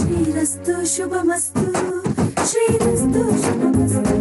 ಶ್ರೀರಸ್ತು ಶುಭಮಸ್ತು ಶ್ರೀರಸ್ತು ಶುಭಮಸ್ತು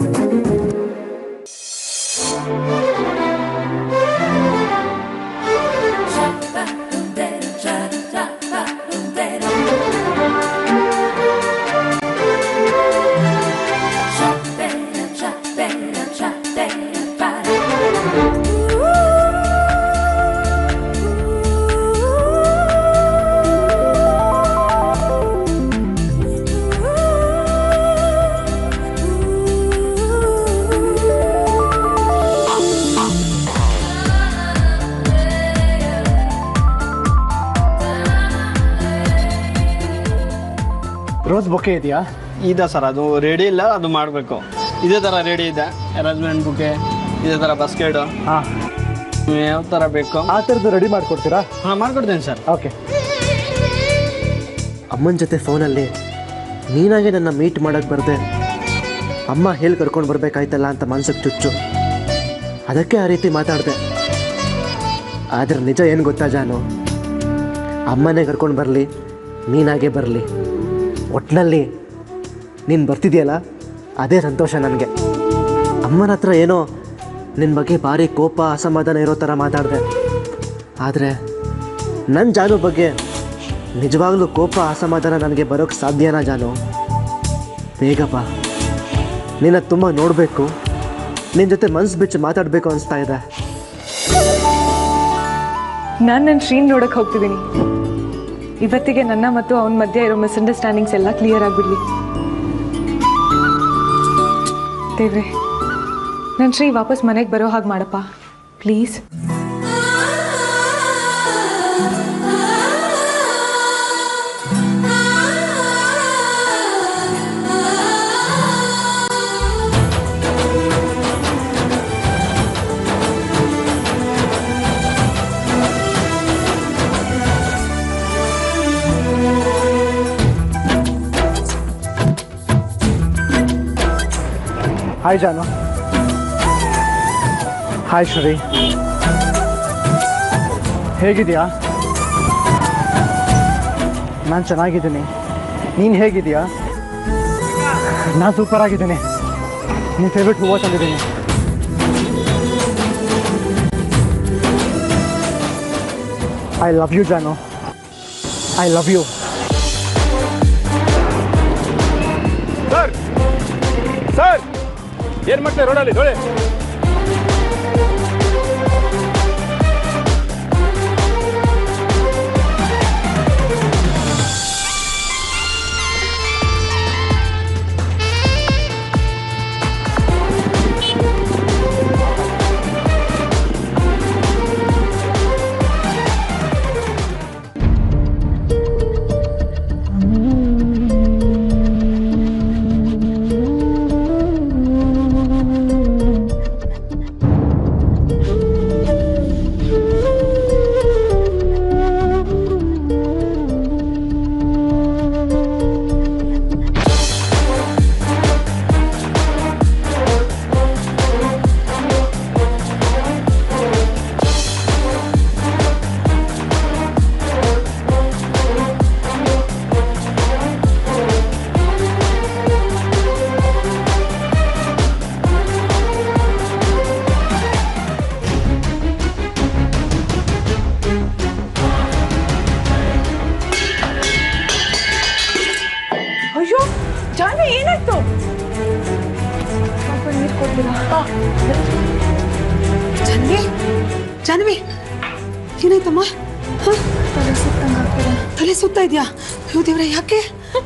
rose bouquet ಇದೆಯಾ ಇದೆ sir ಅದು ರೆಡಿ ಇಲ್ಲ ಅದು ಮಾಡಬೇಕು ಇದೇ ಥರ ರೆಡಿ ಇದೆ ಅರೇಂಜ್ಮೆಂಟ್ ಬುಕ್ಕೆ ಇದೇ ಥರ ಬಸ್ಕೆಟು ಹಾಂ ಯಾವ ಥರ ಬೇಕು ಆ ಥರದ್ದು ರೆಡಿ ಮಾಡಿಕೊಡ್ತೀರಾ ಹಾಂ ಮಾಡ್ಕೊಡ್ತೀನಿ ಸರ್ ಓಕೆ ಅಮ್ಮನ ಜೊತೆ ಫೋನಲ್ಲಿ ನೀನಾಗೆ ನನ್ನ ಮೀಟ್ ಮಾಡೋಕ್ಕೆ ಬರ್ದೆ ಅಮ್ಮ ಹೇಳಿ ಕರ್ಕೊಂಡು ಬರ್ಬೇಕಾಯ್ತಲ್ಲ ಅಂತ ಮನ್ಸಿಗೆ ಚುಚ್ಚು ಅದಕ್ಕೆ ಆ ರೀತಿ ಮಾತಾಡಿದೆ ಆದರೆ ನಿಜ ಏನು ಗೊತ್ತಾ ಜಾನು ಅಮ್ಮನೇ ಕರ್ಕೊಂಡು ಬರಲಿ ನೀನಾಗೆ ಬರಲಿ ಒಟ್ಟಿನಲ್ಲಿ ನೀನು ಬರ್ತಿದ್ಯಲ್ಲ ಅದೇ ಸಂತೋಷ ನನಗೆ ಅಮ್ಮನ ಹತ್ರ ಏನೋ ನಿನ್ನ ಬಗ್ಗೆ ಭಾರಿ ಕೋಪ ಅಸಮಾಧಾನ ಇರೋ ಥರ ಮಾತಾಡಿದೆ ಆದರೆ ನನ್ನ ಜಾನು ಬಗ್ಗೆ ನಿಜವಾಗ್ಲೂ ಕೋಪ ಅಸಮಾಧಾನ ನನಗೆ ಬರೋಕ್ಕೆ ಸಾಧ್ಯನಾ ಜಾನು ಬೇಗ ಬಾ ನಿನ್ನ ತುಂಬ ನೋಡಬೇಕು ನಿನ್ನ ಜೊತೆ ಮನ್ಸು ಬಿಚ್ಚು ಮಾತಾಡಬೇಕು ಅನಿಸ್ತಾ ಇದೆ ನಾನು ನನ್ನ ಶ್ರೀನ್ ನೋಡಕ್ಕೆ ಹೋಗ್ತಿದ್ದೀನಿ ಇವತ್ತಿಗೆ ನನ್ನ ಮತ್ತು ಅವನ ಮಧ್ಯೆ ಇರೋ ಮಿಸ್ಅಂಡರ್ಸ್ಟ್ಯಾಂಡಿಂಗ್ಸ್ ಎಲ್ಲ ಕ್ಲಿಯರ್ ಆಗಿಬಿಡ್ಲಿ ದೇವ್ರೆ ನನ್ನ ಶ್ರೀ ವಾಪಸ್ ಮನೆಗೆ ಬರೋ ಹಾಗೆ ಮಾಡಪ್ಪ ಪ್ಲೀಸ್ ಹಾಯ್ ಜಾನು ಹಾಯ್ ಶ್ರೀ ಹೇಗಿದೆಯಾ ನಾನು ಚೆನ್ನಾಗಿದ್ದೀನಿ ನೀನು ಹೇಗಿದೆಯಾ ನಾನು ಸೂಪರ್ ಆಗಿದ್ದೀನಿ ನಿನ್ನ ಫೇವ್ರೆಟ್ ಹೂವು ತಂದಿದ್ದೀನಿ ಐ ಲವ್ ಯು ಜಾನು I love you sir sir ಏನ್ ಮಾಡ್ತಾರೆ ರೋಡಲ್ಲಿ ನೋಡಿ ಅಯ್ಯೋ ಜಾನ್ವಿ ಏನಾಯ್ತು ಸ್ವಲ್ಪ ನೀರು ಕೊಡ್ತೀರಾ ಜಾನ್ವಿ ಜಾನ್ವಿ ಏನಾಯ್ತಮ್ಮ ಹ? ತಲೆ ಸುತ್ತಾ ಇದೆಯಾ ಅಯ್ಯೋ ದೇವ್ರೆ ಯಾಕೆ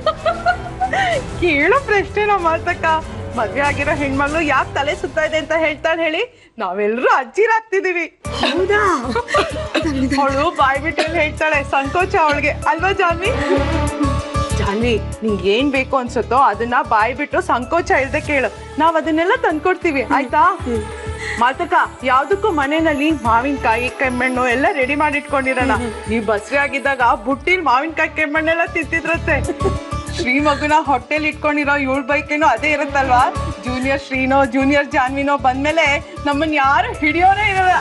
ಕೇಳೋ ಪ್ರಶ್ನೆನ ಮಾತಕ್ಕ ಮದ್ವೆ ಆಗಿರೋ ಹೆಣ್ಮಗಳು ಯಾಕೆ ತಲೆ ಸುತ್ತಾ ಇದೆ ಅಂತ ಹೇಳ್ತಾಳೆ ಹೇಳಿ ನಾವೆಲ್ಲರೂ ಅಜ್ಜಿರಾಗ್ತಿದೀವಿ ಹೌದಾ ಅವಳು ಬಾಯ್ ಬಿಟ್ಟು ಹೇಳ್ತಾಳೆ ಸಂಕೋಚ ಅವಳಿಗೆ ಅಲ್ವಾ ಜಾನ್ವಿ ಜಾನ್ವಿ ನಿಂಗೆ ಏನ್ ಬೇಕು ಅನ್ಸುತ್ತೋ ಅದನ್ನ ಬಾಯ್ ಬಿಟ್ಟು ಸಂಕೋಚ ಇಲ್ದೆ ಕೇಳು ನಾವ್ ಅದನ್ನೆಲ್ಲ ತಂದ್ಕೊಡ್ತೀವಿ ಆಯ್ತಾ ಮಾತಕ್ಕ ಯಾವ್ದಕ್ಕೂ ಮನೆಯಲ್ಲಿ ಮಾವಿನಕಾಯಿ ಕೆಮ್ಮಣ್ಣು ಎಲ್ಲ ರೆಡಿ ಮಾಡಿ ಇಟ್ಕೊಂಡಿರೋಣ ನೀವ್ ಬಸ್ರಿ ಆಗಿದ್ದಾಗ ಬುಟ್ಟಿಲ್ ಮಾವಿನಕಾಯಿ ಕೆಮ್ಮಣ್ಣೆಲ್ಲ ತಿಂತಿದ್ರತ್ತೆ ಶ್ರೀ ಮಗುನ ಹೊಟ್ಟೆಲ್ ಇಟ್ಕೊಂಡಿರೋ ಇವಳ ಬೈಕೇನೋ ಅದೇ ಇರುತ್ತಲ್ವಾ ಜೂನಿಯರ್ ಶ್ರೀನೋ ಜೂನಿಯರ್ ಜಾನ್ವಿನೋ ಬಂದ್ಮೇಲೆ ನಮ್ಮನ್ ಯಾರು ಹಿಡಿಯೋನೇ ಇರಲ್ಲ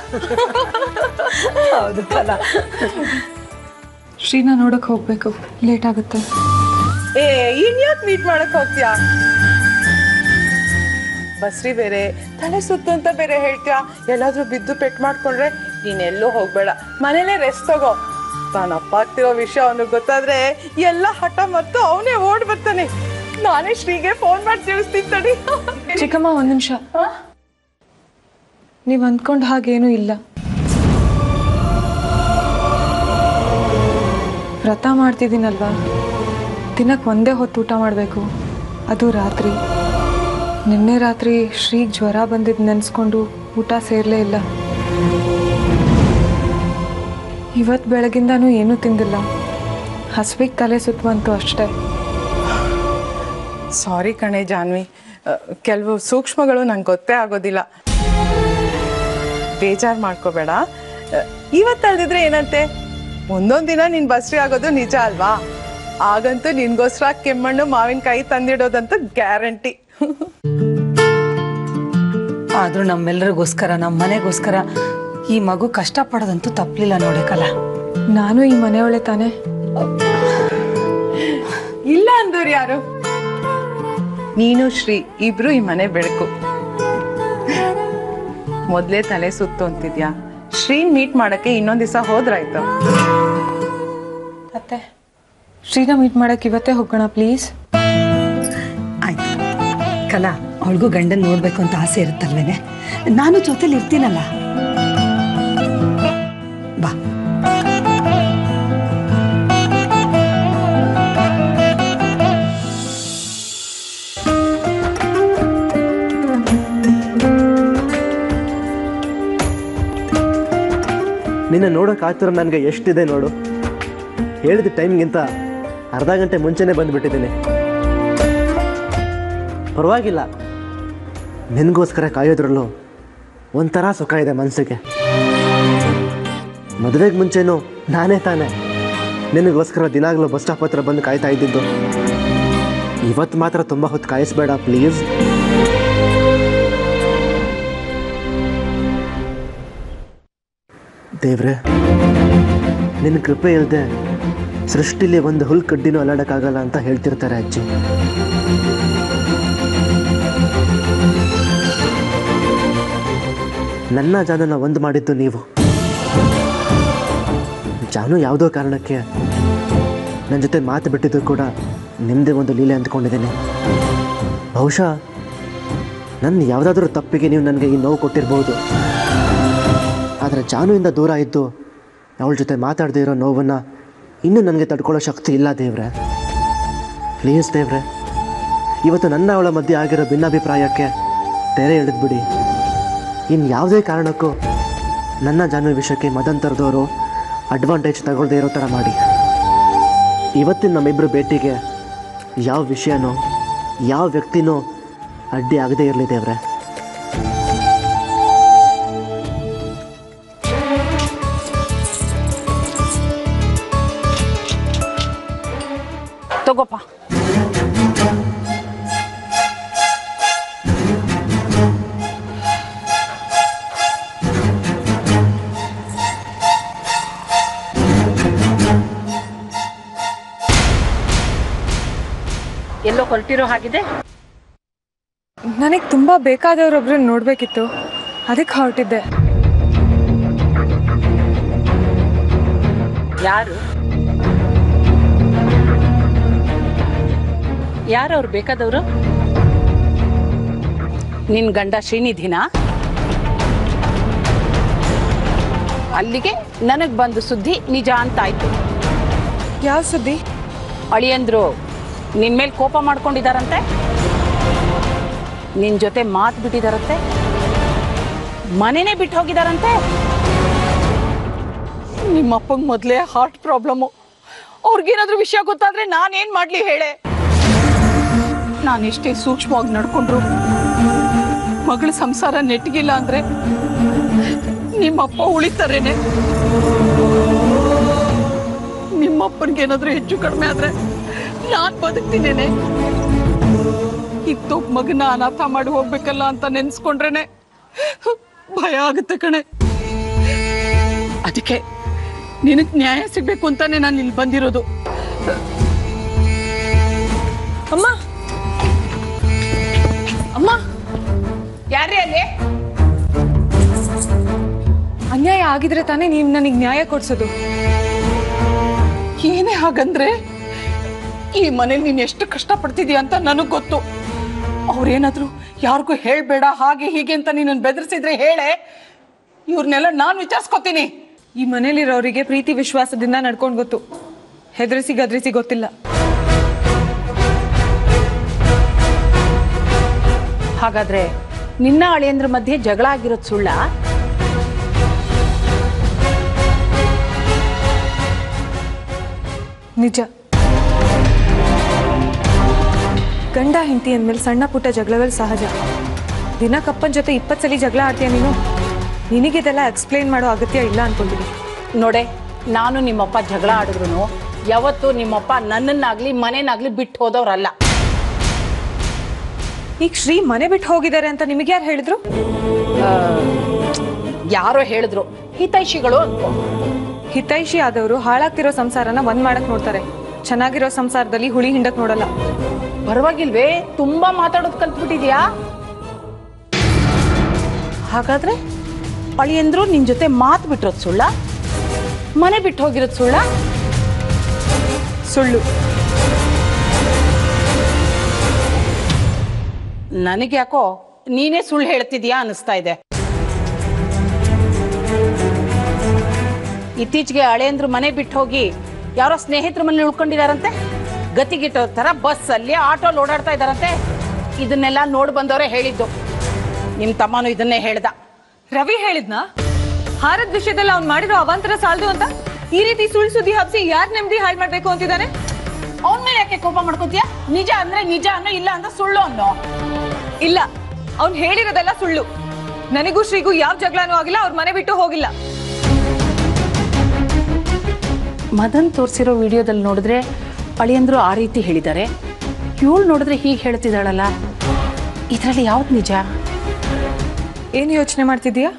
ಶ್ರೀನ ನೋಡಕ್ ಹೋಗ್ಬೇಕು ಲೇಟ್ ಆಗುತ್ತೆ ಏ ಇನ್ಯಾಕ್ ಮೀಟ್ ಮಾಡಕ್ ಹೋಗ್ತೀಯಾ ಬಸ್ರಿ ಬೇರೆ ತಲೆ ಸುತ್ತು ಅಂತ ಬೇರೆ ಹೇಳ್ತೀಯಾ ಎಲ್ಲಾದ್ರೂ ಬಿದ್ದು ಪೆಟ್ ಮಾಡ್ಕೊಂಡ್ರೆ ನೀನ್ ಎಲ್ಲೂ ಹೋಗ್ಬೇಡ ಮನೇಲೆ ರೆಸ್ಟ್ ತಗೋ ತಾನ್ ಅಪ್ಪ ಆಗ್ತಿರೋ ವಿಷಯ ಅವನಿಗೆ ಗೊತ್ತಾದ್ರೆ ಎಲ್ಲ ಹಠ ಮತ್ತು ಅವನೇ ಓಡ್ ಬರ್ತಾನೆ ನಾನೇ ಶ್ರೀಗೆ ಫೋನ್ ಮಾಡಿ ತಿಳಿಸ್ತೀನಿ ತಡಿ ಚಿಕ್ಕಮ್ಮ ಒಂದ್ ನಿಮಿಷ ನೀವ್ ಅಂದ್ಕೊಂಡ್ ಹಾಗೇನೂ ಇಲ್ಲ ವ್ರತ ಮಾಡ್ತಿದ್ದೀನಲ್ವಾ ದಿನಕ್ಕೆ ಒಂದೇ ಹೊತ್ತು ಊಟ ಮಾಡಬೇಕು ಅದು ರಾತ್ರಿ ನಿನ್ನೆ ರಾತ್ರಿ ಶ್ರೀಗ್ ಜ್ವರ ಬಂದಿದ್ದು ನೆನೆಸ್ಕೊಂಡು ಊಟ ಸೇರಲೇ ಇಲ್ಲ ಇವತ್ತು ಬೆಳಗಿಂದನೂ ಏನೂ ತಿಂದಿಲ್ಲ ಹಸ್ವಿಗೆ ತಲೆ ಸುತ್ತವಂತು ಅಷ್ಟೇ ಸಾರಿ ಕಣೆ ಜಾನ್ವಿ ಕೆಲವು ಸೂಕ್ಷ್ಮಗಳು ನಂಗೆ ಗೊತ್ತೇ ಆಗೋದಿಲ್ಲ ಬೇಜಾರು ಮಾಡ್ಕೋಬೇಡ ಇವತ್ತಲ್ದಿದ್ರೆ ಏನಂತೆ ಒಂದೊಂದ್ ದಿನ ನೀನ್ ಬಸ್ರಿ ಆಗೋದು ನಿಜ ಅಲ್ವಾ ಆಗಂತೂ ನಿನ್ಗೋಸ್ಕರ ಕೆಮ್ಮಣ್ಣು ಮಾವಿನಕಾಯಿ ತಂದಿಡೋದಂತೂ ಗ್ಯಾರಂಟಿ ಆದ್ರೂ ನಮ್ಮೆಲ್ಲರಿಗೋಸ್ಕರ ನಮ್ಮ ಮನೆಗೋಸ್ಕರ ಈ ಮಗು ಕಷ್ಟ ಪಡೋದಂತೂ ತಪ್ಪಲಿಲ್ಲ ನೋಡಕಲ್ಲ ನಾನು ಈ ಮನೆಯೊಳೆ ತಾನೇ ಇಲ್ಲ ಅಂದವ್ರು ಯಾರು ನೀನು ಶ್ರೀ ಇಬ್ರು ಈ ಮನೆ ಬೆಳಕು ಮೊದ್ಲೇ ತಲೆ ಸುತ್ತು ಅಂತಿದ್ಯಾ ಶ್ರೀನ್ ಮೀಟ್ ಮಾಡಕ್ಕೆ ಇನ್ನೊಂದ್ ದಿವಸ ಹೋದ್ರಾಯ್ತು ಅತ್ತೆ ಶ್ರೀನ ಮೀಟ್ ಮಾಡಕ್ ಇವತ್ತೇ ಹೋಗೋಣ ಪ್ಲೀಸ್ ಆಯ್ತು ಕಲಾ ಅವಳಿಗೂ ಗಂಡನ್ ನೋಡ್ಬೇಕು ಅಂತ ಆಸೆ ಇರುತ್ತಲ್ವೇನೆ ನಾನು ಜೊತೆಲಿ ಇರ್ತೀನಲ್ಲ ಬಾ ನಿನ್ನ ನೋಡೋಕೆ ಆತುರ ನನಗೆ ಎಷ್ಟಿದೆ ನೋಡು ಹೇಳಿದ ಟೈಮ್ಗಿಂತ ಅರ್ಧ ಗಂಟೆ ಮುಂಚೆನೇ ಬಂದುಬಿಟ್ಟಿದ್ದೀನಿ ಪರವಾಗಿಲ್ಲ ನಿನಗೋಸ್ಕರ ಕಾಯೋದ್ರಲ್ಲೂ ಒಂಥರ ಸುಖ ಇದೆ ಮನಸ್ಸಿಗೆ ಮದುವೆಗೆ ಮುಂಚೆನೂ ನಾನೇ ತಾನೇ ನಿನಗೋಸ್ಕರ ದಿನಾಗಲೂ ಬಸ್ ಸ್ಟಾಪ್ ಹತ್ರ ಬಂದು ಕಾಯ್ತಾ ಇದ್ದಿದ್ದು ಇವತ್ತು ಮಾತ್ರ ತುಂಬ ಹೊತ್ತು ಕಾಯಿಸ್ಬೇಡ ಪ್ಲೀಸ್ ದೇವ್ರೆ ನಿನ್ನ ಕೃಪೆ ಇಲ್ಲದೆ ಸೃಷ್ಟಿಲಿ ಒಂದು ಹುಲ್ ಕಡ್ಡಿನೂ ಅಲ್ಲಾಡಕ್ಕಾಗಲ್ಲ ಅಂತ ಹೇಳ್ತಿರ್ತಾರೆ ಅಜ್ಜಿ ನನ್ನ ಜಾನನ ಒಂದು ಮಾಡಿದ್ದು ನೀವು ಜಾನು ಯಾವುದೋ ಕಾರಣಕ್ಕೆ ನನ್ನ ಜೊತೆ ಮಾತು ಬಿಟ್ಟಿದ್ದು ಕೂಡ ನಿಮ್ಮದೇ ಒಂದು ಲೀಲೆ ಅಂದ್ಕೊಂಡಿದ್ದೀನಿ ಬಹುಶಃ ನನ್ನ ಯಾವುದಾದ್ರೂ ತಪ್ಪಿಗೆ ನೀವು ನನಗೆ ಈ ನೋವು ಕೊಟ್ಟಿರ್ಬೋದು ಆದರೆ ಜಾನುವಿಂದ ದೂರ ಇದ್ದು ಅವಳ ಜೊತೆ ಮಾತಾಡದೇ ಇರೋ ನೋವನ್ನು ಇನ್ನೂ ನನಗೆ ತಡ್ಕೊಳ್ಳೋ ಶಕ್ತಿ ಇಲ್ಲ ದೇವ್ರೆ ಪ್ಲೀಸ್ ದೇವ್ರೆ ಇವತ್ತು ನನ್ನ ಅವಳ ಮಧ್ಯೆ ಆಗಿರೋ ಭಿನ್ನಾಭಿಪ್ರಾಯಕ್ಕೆ ತೆರೆ ಎಳೆದ್ಬಿಡಿ ಇನ್ನು ಯಾವುದೇ ಕಾರಣಕ್ಕೂ ನನ್ನ ಜಾನು ವಿಷಯಕ್ಕೆ ಮದಂತರದವರು ಅಡ್ವಾಂಟೇಜ್ ತಗೊಳ್ದೇ ಇರೋ ಥರ ಮಾಡಿ ಇವತ್ತಿನ ನಮ್ಮಿಬ್ಬರು ಭೇಟಿಗೆ ಯಾವ ವಿಷಯನೋ ಯಾವ ವ್ಯಕ್ತಿನೋ ಅಡ್ಡಿ ಆಗದೇ ಇರಲಿ ದೇವ್ರೆ ತಗೋಪ ಎಲ್ಲೋ ಹೊರಟಿರೋ ಹಾಗಿದೆ ನನಗೆ ತುಂಬಾ ಬೇಕಾದವ್ರೊಬ್ರನ್ನ ನೋಡ್ಬೇಕಿತ್ತು ಅದಕ್ಕೆ ಹೊರಟಿದ್ದೆ ಯಾರು ಯಾರು ಅವ್ರು ಬೇಕಾದವರು ನಿನ್ ಗಂಡ ಶ್ರೀನಿಧಿನ ಅಲ್ಲಿಗೆ ನನಗ್ ಬಂದು ಸುದ್ದಿ ನಿಜ ಅಂತಾಯ್ತು ಯಾವ ಸುದ್ದಿ ಅಳಿಯಂದ್ರು ನಿನ್ ಮೇಲೆ ಕೋಪ ಮಾಡ್ಕೊಂಡಿದಾರಂತೆ ನಿನ್ ಜೊತೆ ಮಾತು ಬಿಟ್ಟಿದಾರಂತೆ ಮನೆನೇ ಬಿಟ್ಟು ಹೋಗಿದಾರಂತೆ ನಿಮ್ಮಪ್ಪಂಗ್ ಮೊದಲೇ ಹಾರ್ಟ್ ಪ್ರಾಬ್ಲಮ್ಮು ಅವ್ರಿಗೇನಾದ್ರೂ ವಿಷಯ ಗೊತ್ತಾದ್ರೆ ನಾನೇನ್ ಮಾಡ್ಲಿ ಹೇಳೆ ನಾನೆಷ್ಟೇ ಸೂಕ್ಷ್ಮವಾಗಿ ನಡ್ಕೊಂಡ್ರು ಮಗಳ ಸಂಸಾರ ನೆಟ್ಗಿಲ್ಲ ಅಂದ್ರೆ ನಿಮ್ಮಪ್ಪ ಉಳಿತಾರೇನೆ ನಿಮ್ಮಪ್ಪನಿಗೇನಾದ್ರೂ ಹೆಚ್ಚು ಕಡಿಮೆ ಆದ್ರೆ ನಾನ್ ಬದುಕ್ತೀನೇನೆ ಇತ್ತು ಮಗನ ಅನಾಥ ಮಾಡಿ ಹೋಗ್ಬೇಕಲ್ಲ ಅಂತ ನೆನ್ಸ್ಕೊಂಡ್ರೇನೆ ಭಯ ಆಗುತ್ತೆ ಕಣೆ ಅದಕ್ಕೆ ನಿನಗ್ ನ್ಯಾಯ ಸಿಗ್ಬೇಕು ಅಂತಾನೆ ನಾನು ಇಲ್ಲಿ ಬಂದಿರೋದು ಆಗಿದ್ರೆ ತಾನೇ ನೀವು ನನಗೆ ನ್ಯಾಯ ಕೊಡ್ಸೋದು ಏನೇ ಹಾಗಂದ್ರೆ ಈ ಮನೇಲಿ ನೀನು ಎಷ್ಟು ಕಷ್ಟಪಡ್ತಿದ್ಯಾ ಅಂತ ನನಗೆ ಗೊತ್ತು ಅವ್ರೇನಾದ್ರು ಯಾರಿಗೂ ಹೇಳ್ಬೇಡ ಹಾಗೆ ಹೀಗೆ ಅಂತ ನೀನು ಬೆದರಿಸಿದ್ರೆ ಹೇಳೆ ಇವ್ರನ್ನೆಲ್ಲ ನಾನು ವಿಚಾರಿಸ್ಕೊತೀನಿ ಈ ಮನೇಲಿರೋರಿಗೆ ಪ್ರೀತಿ ವಿಶ್ವಾಸದಿಂದ ನಡ್ಕೊಂಡು ಗೊತ್ತು ಹೆದರಿಸಿ ಗದ್ರಿಸಿ ಗೊತ್ತಿಲ್ಲ ಹಾಗಾದ್ರೆ ನಿನ್ನ ಅಳಿಯಂದ್ರ ಮಧ್ಯೆ ಜಗಳ ಆಗಿರೋದು ಸುಳ್ಳ ನಿಜ ಗಂಡ ಹೆಂಡತಿ ಅಂದ್ಮೇಲೆ ಸಣ್ಣ ಪುಟ್ಟ ಜಗಳಗಳು ಸಹಜ ದಿನ ಕಪ್ಪನ್ ಜೊತೆ ಇಪ್ಪತ್ತು ಸಲ ಜಗಳ ಆಡ್ತೀಯ ನೀನು ನಿನಗಿದೆಲ್ಲ ಎಕ್ಸ್ಪ್ಲೇನ್ ಮಾಡೋ ಅಗತ್ಯ ಇಲ್ಲ ಅನ್ಕೊಂಡಿದ್ದೀನಿ ನೋಡೆ ನಾನು ನಿಮ್ಮಪ್ಪ ಜಗಳ ಆಡಿದ್ರು ಯಾವತ್ತು ನಿಮ್ಮಪ್ಪ ನನ್ನನ್ನಾಗ್ಲಿ ಮನೆನಾಗ್ಲಿ ಬಿಟ್ಟು ಹೋದವ್ರಲ್ಲ ಈಗ ಶ್ರೀ ಮನೆ ಬಿಟ್ಟು ಹೋಗಿದ್ದಾರೆ ಅಂತ ನಿಮಗೆ ಯಾರು ಹೇಳಿದ್ರು ಯಾರೋ ಹೇಳಿದ್ರು ಹಿತೈಷಿಗಳು ಅನ್ಕೋ ಹಿತೈಷಿ ಆದವರು ಹಾಳಾಗ್ತಿರೋ ಸಂಸಾರನ ಒಂದ್ ಮಾಡಕ್ ನೋಡ್ತಾರೆ ಚೆನ್ನಾಗಿರೋ ಸಂಸಾರದಲ್ಲಿ ಹುಳಿ ಹಿಂಡಕ್ ನೋಡಲ್ಲ ಪರವಾಗಿಲ್ವೇ ತುಂಬಾ ಮಾತಾಡೋದು ಕಲ್ತ್ಬಿಟ್ಟಿದ್ಯಾ ಹಾಗಾದ್ರೆ ಅಳಿಯಂದ್ರು ನಿನ್ ಜೊತೆ ಮಾತು ಬಿಟ್ಟಿರೋದು ಸುಳ್ಳ ಮನೆ ಬಿಟ್ಟು ಹೋಗಿರೋದು ಸುಳ್ಳ ಸುಳ್ಳು ನನಗೆ ಯಾಕೋ ನೀನೇ ಸುಳ್ಳು ಹೇಳ್ತಿದ್ಯಾ ಅನಿಸ್ತಾ ಇದೆ ಇತ್ತೀಚೆಗೆ ಹಳೆಯಂದ್ರು ಮನೆ ಬಿಟ್ಟು ಹೋಗಿ ಯಾರೋ ಸ್ನೇಹಿತರ ಮನೇಲಿ ಉಳ್ಕೊಂಡಿದಾರಂತೆ ಗತಿಗಿಟ್ಟೋ ತರ ಬಸ್ ಅಲ್ಲಿ ಆಟೋಲ್ ಓಡಾಡ್ತಾ ಇದಾರಂತೆ ಇದನ್ನೆಲ್ಲ ನೋಡ್ ಬಂದವರೇ ಹೇಳಿದ್ದು ನಿಮ್ ತಮ್ಮನು ಇದನ್ನೇ ಹೇಳ್ದ ರವಿ ಹೇಳಿದ್ನಾ ಹಾರದ್ ವಿಷಯದಲ್ಲಿ ಅವ್ನ್ ಮಾಡಿರೋ ಅವಾಂತರ ಸಾಲದು ಅಂತ ಈ ರೀತಿ ಸುಳ್ಳು ಸುದ್ದಿ ಹಬ್ಸಿ ಯಾರ್ ನೆಮ್ಮದಿ ಹಾಳು ಮಾಡ್ಬೇಕು ಅಂತಿದ್ದಾನೆ ಅವನ ಮೇಲೆ ಯಾಕೆ ಕೋಪ ಮಾಡ್ಕೋತೀಯ ನಿಜ ಅಂದ್ರೆ ನಿಜ ಅನ್ನೋ ಇಲ್ಲ ಅಂದ್ರೆ ಸುಳ್ಳು ಅನ್ನೋ ಇಲ್ಲ ಅವ್ನ್ ಹೇಳಿರೋದೆಲ್ಲ ಸುಳ್ಳು ನನಗೂ ಶ್ರೀಗೂ ಯಾವ ಜಗಳನೂ ಆಗಿಲ್ಲ ಅವ್ರ ಮನೆ ಬಿಟ್ಟು ಹೋಗಿಲ್ಲ ಮದನ್ ತೋರಿಸಿರೋ ವಿಡಿಯೋದಲ್ಲಿ ನೋಡಿದ್ರೆ ಅಳಿಯಂದ್ರು ಆ ರೀತಿ ಹೇಳಿದ್ದಾರೆ ಇವಳು ನೋಡಿದ್ರೆ ಹೀಗೆ ಹೇಳ್ತಿದ್ದಾಳಲ್ಲ ಇದರಲ್ಲಿ ಯಾವ್ದು ನಿಜ ಏನ್ ಯೋಚನೆ ಮಾಡ್ತಿದೀಯಾ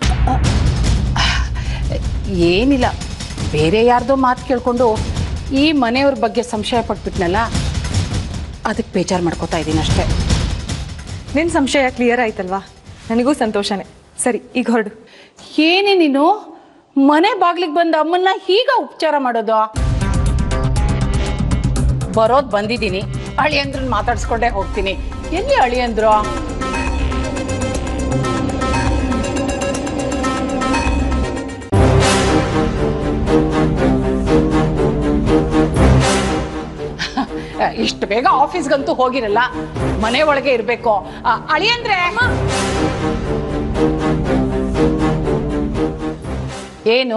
ಏನಿಲ್ಲ ಬೇರೆ ಯಾರ್ದೋ ಮಾತು ಕೇಳ್ಕೊಂಡು ಈ ಮನೆಯವ್ರ ಬಗ್ಗೆ ಸಂಶಯ ಪಟ್ಬಿಟ್ನಲ್ಲ ಅದಕ್ಕೆ ಬೇಜಾರು ಮಾಡ್ಕೋತಾ ಇದ್ದೀನಿ ಅಷ್ಟೇ ನಿನ್ ಸಂಶಯ ಕ್ಲಿಯರ್ ಆಯ್ತಲ್ವಾ ನನಗೂ ಸಂತೋಷನೇ ಸರಿ ಈಗ ಹೊರಡು ಏನೇ ನೀನು ಮನೆ ಬಾಗ್ಲಿಗೆ ಬಂದ ಅಮ್ಮನ್ನ ಹೀಗ ಉಪಚಾರ ಮಾಡೋದು ಬರೋದ್ ಬಂದಿದ್ದೀನಿ ಅಳಿಯಂದ್ರನ್ನ ಮಾತಾಡ್ಸ್ಕೊಂಡೇ ಹೋಗ್ತೀನಿ ಎಲ್ಲಿ ಅಳಿಯಂದ್ರು ಇಷ್ಟು ಬೇಗ ಆಫೀಸ್ಗಂತೂ ಹೋಗಿರಲ್ಲ ಮನೆ ಒಳಗೆ ಇರ್ಬೇಕು ಆ, ಅಳಿಯಂದ್ರೆ ಏನು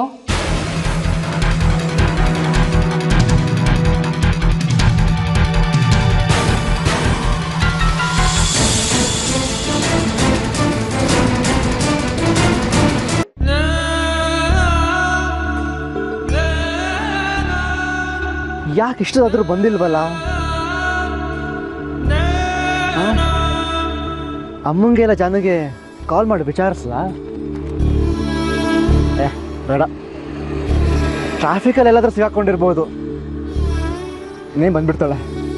ಯಾಕೆ ಇಷ್ಟದಾದ್ರೂ ಬಂದಿಲ್ವಲ್ಲ ಆ? ಅಮ್ಮಂಗೆ ಇಲ್ಲ ಜಾನುಗೆ ಕಾಲ್ ಮಾಡಿ ವಿಚಾರಿಸ್ಲಾ ಏ ಬೇಡ ಟ್ರಾಫಿಕಲ್ಲಿ ಎಲ್ಲಾದ್ರೂ ಸಿಗಾಕೊಂಡಿರ್ಬೋದು ಇನ್ನೇನು ಬಂದ್ಬಿಡ್ತಾಳೆ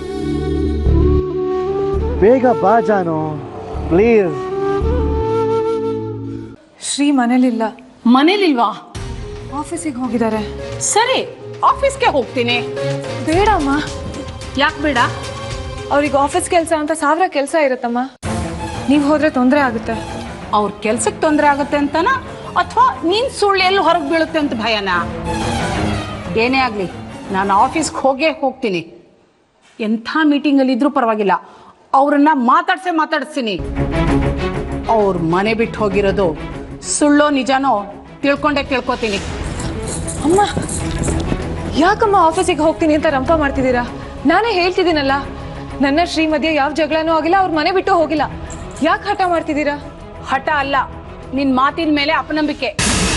ಬೇಗ ಬಾ ಜಾನು ಪ್ಲೀಸ್ ಶ್ರೀ ಮನೇಲಿಲ್ಲ ಮನೇಲಿಲ್ವಾ ಆಫೀಸಿಗೆ ಹೋಗಿದ್ದಾರೆ ಸರಿ ಆಫೀಸ್ಗೆ ಹೋಗ್ತೀನಿ ಬೇಡಮ್ಮ ಯಾಕೆ ಬೇಡ ಅವ್ರಿಗೆ ಆಫೀಸ್ ಕೆಲಸ ಅಂತ ಸಾವಿರ ಕೆಲಸ ಇರುತ್ತಮ್ಮ ನೀವು ಹೋದ್ರೆ ತೊಂದರೆ ಆಗುತ್ತೆ ಅವ್ರ ಕೆಲ್ಸಕ್ಕೆ ತೊಂದರೆ ಆಗುತ್ತೆ ಅಂತನ ಅಥವಾ ನೀನ್ ಸುಳ್ಳು ಎಲ್ಲಿ ಹೊರಗೆ ಬೀಳುತ್ತೆ ಅಂತ ಭಯನಾ ಏನೇ ಆಗ್ಲಿ ನಾನು ಆಫೀಸ್ಗೆ ಹೋಗೇ ಹೋಗ್ತೀನಿ ಎಂಥ ಮೀಟಿಂಗಲ್ಲಿ ಇದ್ರೂ ಪರವಾಗಿಲ್ಲ ಅವ್ರನ್ನ ಮಾತಾಡ್ಸೇ ಮಾತಾಡಿಸ್ತೀನಿ ಅವ್ರ ಮನೆ ಬಿಟ್ಟು ಹೋಗಿರೋದು ಸುಳ್ಳೋ ನಿಜಾನೋ ತಿಳ್ಕೊಂಡೇ ತಿಳ್ಕೊತೀನಿ ಅಮ್ಮ ಯಾಕಮ್ಮ ಆಫೀಸಿಗೆ ಹೋಗ್ತೀನಿ ಅಂತ ರಂಪ ಮಾಡ್ತಿದ್ದೀರಾ ನಾನೇ ಹೇಳ್ತಿದ್ದೀನಲ್ಲ ನನ್ನ ಶ್ರೀ ಮಧ್ಯೆ ಯಾವ ಜಗಳನೂ ಆಗಿಲ್ಲ ಅವ್ರ ಮನೆ ಬಿಟ್ಟು ಹೋಗಿಲ್ಲ ಯಾಕೆ ಹಠ ಮಾಡ್ತಿದ್ದೀರಾ ಹಠ ಅಲ್ಲ ನಿನ್ ಮಾತಿನ ಮೇಲೆ ಅಪನಂಬಿಕೆ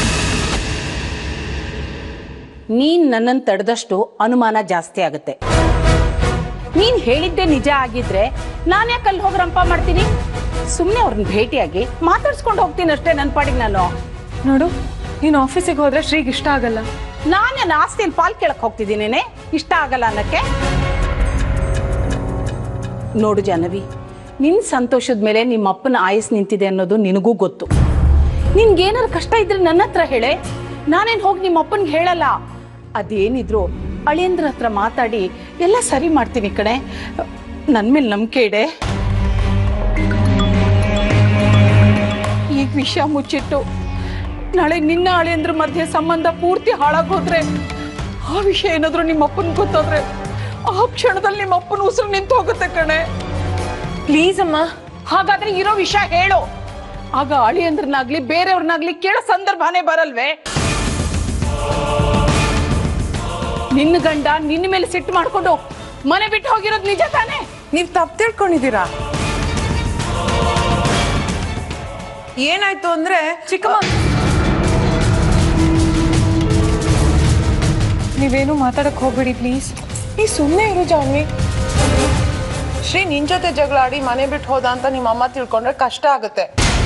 ನೀನ್ ನನ್ನನ್ನು ತಡೆದಷ್ಟು ಅನುಮಾನ ಜಾಸ್ತಿ ಆಗುತ್ತೆ ನೀನ್ ಹೇಳಿದ್ದೆ ನಿಜ ಆಗಿದ್ರೆ ನಾನು ಯಾಕೆ ಅಲ್ಲಿ ಹೋಗಿ ರಂಪ ಮಾಡ್ತೀನಿ ಸುಮ್ಮನೆ ಅವ್ರನ್ನ ಭೇಟಿಯಾಗಿ ಮಾತಾಡ್ಸ್ಕೊಂಡು ಹೋಗ್ತೀನಿ ಅಷ್ಟೇ ನನ್ನ ಪಾಡಿಗೆ ನಾನು ನೋಡು ನೀನು ಆಫೀಸಿಗೆ ಹೋದ್ರೆ ಶ್ರೀಗೆ ಇಷ್ಟ ಆಗಲ್ಲ ನಾನು ನನ್ನ ಆಸ್ತಿಯಲ್ಲಿ ಪಾಲ್ ಕೇಳಕ್ ಹೋಗ್ತಿದ್ದೀನೇನೆ ಇಷ್ಟ ಆಗಲ್ಲ ಅನ್ನಕ್ಕೆ ನೋಡು ಜಾನವಿ ನಿನ್ ಸಂತೋಷದ ಮೇಲೆ ನಿಮ್ಮ ಅಪ್ಪನ ಆಯಸ್ ನಿಂತಿದೆ ಅನ್ನೋದು ನಿನಗೂ ಗೊತ್ತು ನಿನ್ಗೇನಾರು ಕಷ್ಟ ಇದ್ರೆ ನನ್ನ ಹತ್ರ ಹೇಳೆ ನಾನೇನು ಹೋಗಿ ನಿಮ್ಮ ಅಪ್ಪನಿಗೆ ಹೇಳಲ್ಲ ಅದೇನಿದ್ರು ಅಳಿಯಂದ್ರ ಹತ್ರ ಮಾತಾಡಿ ಎಲ್ಲ ಸರಿ ಮಾಡ್ತೀನಿ ಕಣೆ ನನ್ನ ಮೇಲೆ ನಂಬಿಕೆ ಇಡೆ ಈಗ ವಿಷಯ ಮುಚ್ಚಿಟ್ಟು ನಾಳೆ ನಿನ್ನ ಅಳಿಯಂದ್ರ ಮಧ್ಯೆ ಸಂಬಂಧ ಪೂರ್ತಿ ಹಾಳಾಗೋದ್ರೆ ಆ ವಿಷಯ ಏನಾದ್ರು ನಿಮ್ಮ ಅಪ್ಪನ ಗೊತ್ತಾದ್ರೆ ಆ ಕ್ಷಣದಲ್ಲಿ ನಿಮ್ಮ ಅಪ್ಪನ ಉಸಿರು ನಿಂತು ಹೋಗುತ್ತೆ ಕಣೆ ಪ್ಲೀಸ್ ಅಮ್ಮ ಹಾಗಾದ್ರೆ ಇರೋ ವಿಷಯ ಹೇಳು ಆಗ ಅಳಿಯಂದ್ರನಾಗ್ಲಿ ಬೇರೆಯವ್ರನ್ನಾಗ್ಲಿ ಕೇಳೋ ಸಂದರ್ಭನೇ ಬರಲ್ವೇ ನಿನ್ನ ಗಂಡ ನಿನ್ನ ಮೇಲೆ ಸಿಟ್ಟು ಮಾಡ್ಕೊಂಡು ಮನೆ ಬಿಟ್ಟು ಹೋಗಿರೋದು ನಿಜ ತಾನೇ ನೀವ್ ತಪ್ಪು ತಿಳ್ಕೊಂಡಿದ್ದೀರಾ ಏನಾಯ್ತು ಅಂದ್ರೆ ಚಿಕ್ಕಮ್ಮ ನೀವೇನು ಮಾತಾಡಕ್ ಹೋಗ್ಬೇಡಿ ಪ್ಲೀಸ್ ನೀ ಸುಮ್ಮನೆ ಇರು ಜಾನ್ವಿ ಶ್ರೀ ನಿನ್ ಜೊತೆ ಜಗಳ ಆಡಿ ಮನೆ ಬಿಟ್ಟು ಹೋದ ಅಂತ ನಿಮ್ಮ ಅಮ್ಮ ತಿಳ್ಕೊಂಡ್ರೆ ಕಷ್ಟ ಆಗುತ್ತೆ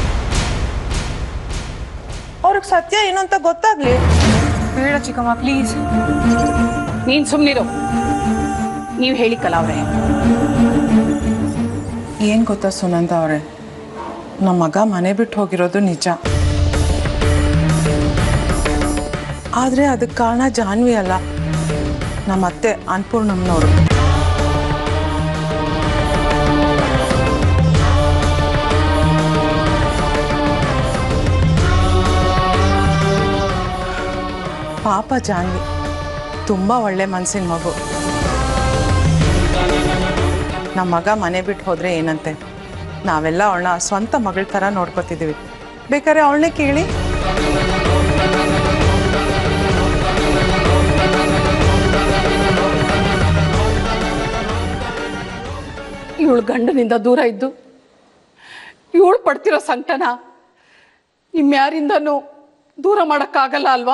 ಅವ್ರಿಗೆ ಸತ್ಯ ಏನು ಅಂತ ಗೊತ್ತಾಗ್ಲಿ ಬೇಡ ಚಿಕ್ಕಮ್ಮ ಪ್ಲೀಸ್ ನೀನ್ ಸುಮ್ನಿರು ನೀವ್ ಹೇಳಿ ಕಲಾವ್ರೆ ಏನ್ ಗೊತ್ತಾ ಸುನಂದ ಅವ್ರೆ ನಮ್ಮ ಮಗ ಮನೆ ಬಿಟ್ಟು ಹೋಗಿರೋದು ನಿಜ ಆದ್ರೆ ಅದಕ್ಕೆ ಕಾರಣ ಜಾನ್ವಿ ಅಲ್ಲ ನಮ್ಮ ಅತ್ತೆ ಅನ್ಪೂರ್ಣಮ್ಮನವರು ಪಾಪ ಜಾನ್ವಿ ತುಂಬಾ ಒಳ್ಳೆ ಮನ್ಸಿನ ಮಗು ನಮ್ಮ ಮಗ ಮನೆ ಬಿಟ್ಟು ಹೋದ್ರೆ ಏನಂತೆ ನಾವೆಲ್ಲ ಅವಳನ್ನ ಸ್ವಂತ ಮಗಳ ಥರ ನೋಡ್ಕೊತಿದ್ದೀವಿ ಬೇಕಾದ್ರೆ ಅವಳನ್ನೇ ಕೇಳಿ ಇವಳು ಗಂಡನಿಂದ ದೂರ ಇದ್ದು ಇವಳು ಪಡ್ತಿರೋ ಸಂಕಟನ ನಿಮ್ಯಾರಿಂದನೂ ದೂರ ಮಾಡಕ್ಕಾಗಲ್ಲ ಅಲ್ವಾ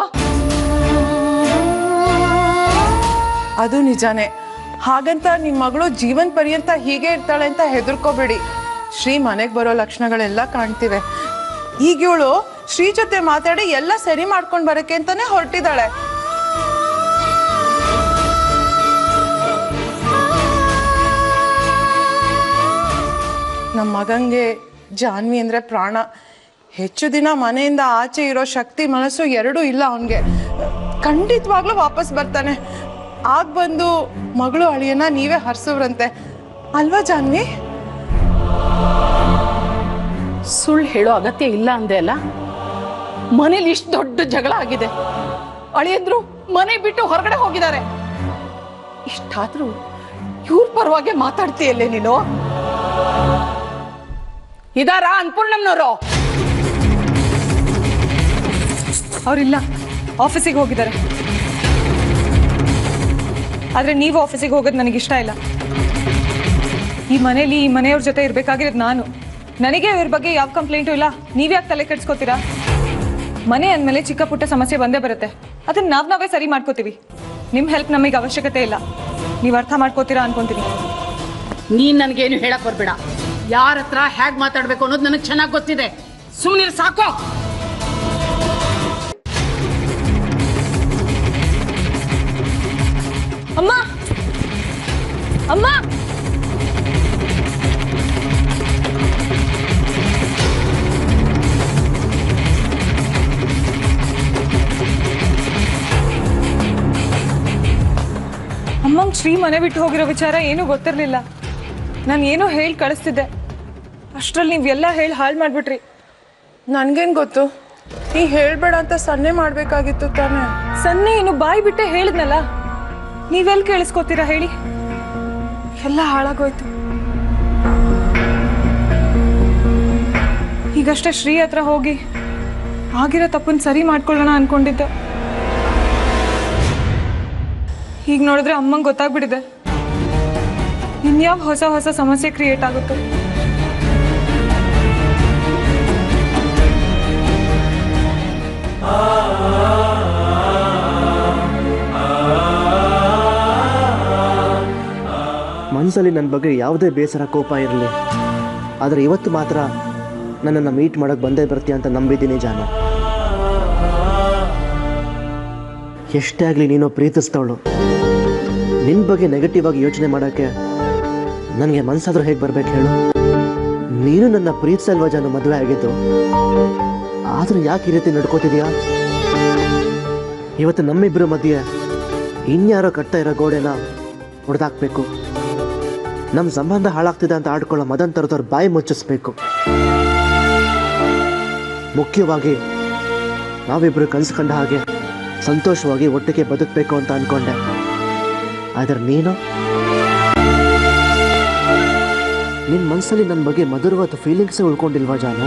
ಅದು ನಿಜಾನೇ ಹಾಗಂತ ನಿಮ್ಮ ಮಗಳು ಜೀವನ್ ಪರ್ಯಂತ ಹೀಗೆ ಇರ್ತಾಳೆ ಅಂತ ಹೆದರ್ಕೋಬೇಡಿ ಶ್ರೀ ಮನೆಗೆ ಬರೋ ಲಕ್ಷಣಗಳೆಲ್ಲ ಕಾಣ್ತಿವೆ ಈಗ ಇವಳು ಶ್ರೀ ಜೊತೆ ಮಾತಾಡಿ ಎಲ್ಲ ಸರಿ ಮಾಡ್ಕೊಂಡ್ ಬರಕ್ಕೆ ಅಂತಾನೆ ಹೊರಟಿದ್ದಾಳೆ ನಮ್ಮ ಮಗಂಗೆ ಜಾನ್ವಿ ಅಂದ್ರೆ ಪ್ರಾಣ ಹೆಚ್ಚು ದಿನ ಮನೆಯಿಂದ ಆಚೆ ಇರೋ ಶಕ್ತಿ ಮನಸ್ಸು ಎರಡೂ ಇಲ್ಲ ಅವನಿಗೆ ಖಂಡಿತವಾಗ್ಲೂ ವಾಪಸ್ ಬರ್ತಾನೆ ಆಗ ಬಂದು ಮಗಳು ಅಳಿಯನ್ನ ನೀವೇ ಹರ್ಸವ್ರಂತೆ ಅಲ್ವಾ ಜಾನ್ವಿ ಸುಳ್ಳು ಹೇಳೋ ಅಗತ್ಯ ಇಲ್ಲ ಅಂದೆ ಅಲ್ಲ ಮನೇಲಿ ಇಷ್ಟು ದೊಡ್ಡ ಜಗಳ ಆಗಿದೆ ಅಳಿಯಂದ್ರು ಮನೆ ಬಿಟ್ಟು ಹೊರಗಡೆ ಹೋಗಿದ್ದಾರೆ ಇಷ್ಟಾದ್ರೂ ಇವ್ರ ಪರವಾಗಿ ಮಾತಾಡ್ತೀಯಲ್ಲೇ ನೀನು ಇದಾರ ಅನ್ಪೂರ್ಣಮ್ನವರು ಅವರಿಲ್ಲ ಆಫೀಸಿಗೆ ಹೋಗಿದ್ದಾರೆ ಆದ್ರೆ ನೀವು ಆಫೀಸಿಗೆ ಹೋಗೋದು ನನಗೆ ಇಷ್ಟ ಇಲ್ಲ ಈ ಮನೇಲಿ ಈ ಮನೆಯವ್ರ ಜೊತೆ ಇರ್ಬೇಕಾಗಿರೋದು ನಾನು ನನಗೆ ಇವ್ರ ಬಗ್ಗೆ ಯಾವ ಕಂಪ್ಲೇಂಟು ಇಲ್ಲ ನೀವ್ಯಾಕೆ ತಲೆ ಕೆಡ್ಸ್ಕೊತೀರಾ ಮನೆ ಅಂದಮೇಲೆ ಚಿಕ್ಕ ಪುಟ್ಟ ಸಮಸ್ಯೆ ಬಂದೇ ಬರುತ್ತೆ ಅದನ್ನ ನಾವ್ ನಾವೇ ಸರಿ ಮಾಡ್ಕೋತೀವಿ ನಿಮ್ ಹೆಲ್ಪ್ ನಮಗೆ ಅವಶ್ಯಕತೆ ಇಲ್ಲ ನೀವು ಅರ್ಥ ಮಾಡ್ಕೋತೀರಾ ಅನ್ಕೊಂತೀನಿ ನೀನ್ ನನಗೇನು ಹೇಳಕ್ ಬರ್ಬೇಡ ಯಾರ ಹತ್ರ ಹೇಗ್ ಮಾತಾಡ್ಬೇಕು ಅನ್ನೋದು ನನಗೆ ಚೆನ್ನಾಗಿ ಗೊತ್ತಿದೆ ಸುಮ್ಮನೆ ಸಾಕೋ ಅಮ್ಮ ಅಮ್ಮ ಅಮ್ಮಂಗ್ ಶ್ರೀ ಮನೆ ಬಿಟ್ಟು ಹೋಗಿರೋ ವಿಚಾರ ಏನೂ ಗೊತ್ತಿರಲಿಲ್ಲ ನಾನು ಏನೋ ಹೇಳಿ ಕಳಿಸ್ತಿದ್ದೆ ಅಷ್ಟ್ರಲ್ಲಿ ನೀವೆಲ್ಲ ಹೇಳಿ ಹಾಳು ಮಾಡ್ಬಿಟ್ರಿ ನನ್ಗೇನ್ ಗೊತ್ತು ನೀ ಹೇಳ್ಬೇಡ ಅಂತ ಸನ್ನೆ ಮಾಡ್ಬೇಕಾಗಿತ್ತು ತಾನೇ ಸನ್ನೆ ಏನು ಬಾಯಿ ಬಿಟ್ಟೆ ಹೇಳಿದ್ನಲ್ಲ ನೀವೆಲ್ಲಿ ಕೇಳಿಸ್ಕೊತೀರಾ ಹೇಳಿ ಎಲ್ಲ ಹಾಳಾಗೋಯ್ತು ಈಗಷ್ಟೇ ಶ್ರೀ ಹತ್ರ ಹೋಗಿ ಆಗಿರೋ ತಪ್ಪನ್ ಸರಿ ಮಾಡ್ಕೊಳ್ಳೋಣ ಅನ್ಕೊಂಡಿದ್ದೆ ಈಗ ನೋಡಿದ್ರೆ ಅಮ್ಮಂಗೆ ಗೊತ್ತಾಗ್ಬಿಟ್ಟಿದೆ ಇನ್ಯಾವ ಹೊಸ ಹೊಸ ಸಮಸ್ಯೆ ಕ್ರಿಯೇಟ್ ಆಗುತ್ತೆ ಮನಸ್ಸಲ್ಲಿ ನನ್ನ ಬಗ್ಗೆ ಯಾವುದೇ ಬೇಸರ ಕೋಪ ಇರಲಿ ಆದರೆ ಇವತ್ತು ಮಾತ್ರ ನನ್ನನ್ನು ಮೀಟ್ ಮಾಡೋಕ್ಕೆ ಬಂದೇ ಬರ್ತೀಯ ಅಂತ ನಂಬಿದ್ದೀನಿ ಜಾನು ಎಷ್ಟೇ ಆಗಲಿ ನೀನು ಪ್ರೀತಿಸ್ತವಳು ನಿನ್ನ ಬಗ್ಗೆ ನೆಗೆಟಿವ್ ಆಗಿ ಯೋಚನೆ ಮಾಡೋಕ್ಕೆ ನನಗೆ ಮನಸ್ಸಾದ್ರೂ ಹೇಗೆ ಬರ್ಬೇಕು ಹೇಳು ನೀನು ನನ್ನ ಪ್ರೀತಿಸಲ್ವಾ ಜಾನು ಮದುವೆ ಆಗಿದ್ದು ಆದರೂ ಯಾಕೆ ಈ ರೀತಿ ನಡ್ಕೋತಿದ್ಯಾ ಇವತ್ತು ನಮ್ಮಿಬ್ಬರ ಮಧ್ಯೆ ಇನ್ಯಾರೋ ಕಟ್ತಾ ಇರೋ ಗೋಡೆನ ಹೊಡೆದಾಕ್ಬೇಕು ನಮ್ಮ ಸಂಬಂಧ ಹಾಳಾಗ್ತಿದೆ ಅಂತ ಆಡ್ಕೊಳ್ಳೋ ಮದನ್ ತರದವ್ರ ಬಾಯಿ ಮುಚ್ಚಿಸ್ಬೇಕು ಮುಖ್ಯವಾಗಿ ನಾವಿಬ್ಬರು ಕನಸು ಕಂಡ ಹಾಗೆ ಸಂತೋಷವಾಗಿ ಒಟ್ಟಿಗೆ ಬದುಕಬೇಕು ಅಂತ ಅನ್ಕೊಂಡೆ ಆದರೆ ನೀನು ನಿನ್ನ ಮನಸ್ಸಲ್ಲಿ ನನ್ನ ಬಗ್ಗೆ ಮಧುರವಾದ ಫೀಲಿಂಗ್ಸೇ ಉಳ್ಕೊಂಡಿಲ್ವಾ ಜಾನು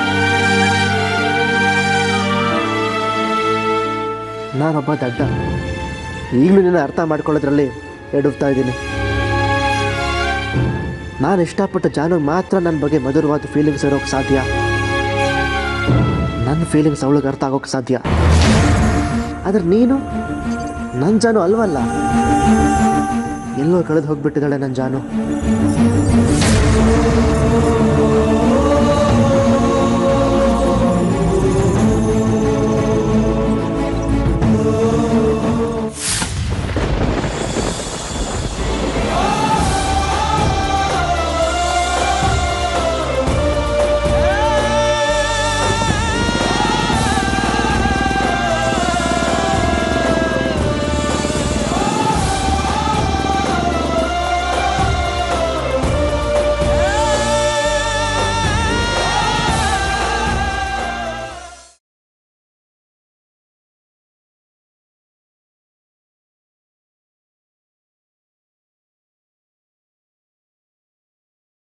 ನಾನೊಬ್ಬ ದಡ್ಡ ಈಗಲೂ ನಿನ್ನ ಅರ್ಥ ಮಾಡ್ಕೊಳ್ಳೋದ್ರಲ್ಲಿ ಎಡುತ್ತಾ ಇದ್ದೀನಿ ನಾನು ಇಷ್ಟಪಟ್ಟ ಜಾನು ಮಾತ್ರ ನನ್ನ ಬಗ್ಗೆ ಮಧುರವಾದ ಫೀಲಿಂಗ್ಸ್ ಇರೋಕ್ಕೆ ಸಾಧ್ಯ ನನ್ನ ಫೀಲಿಂಗ್ಸ್ ಅವಳಿಗೆ ಅರ್ಥ ಆಗೋಕ್ಕೆ ಸಾಧ್ಯ ಆದ್ರೆ ನೀನು ನನ್ನ ಜಾನು ಅಲ್ವಲ್ಲ ಎಲ್ಲೋ ಕಳೆದು ಹೋಗ್ಬಿಟ್ಟಿದ್ದಾಳೆ ನನ್ನ ಜಾನು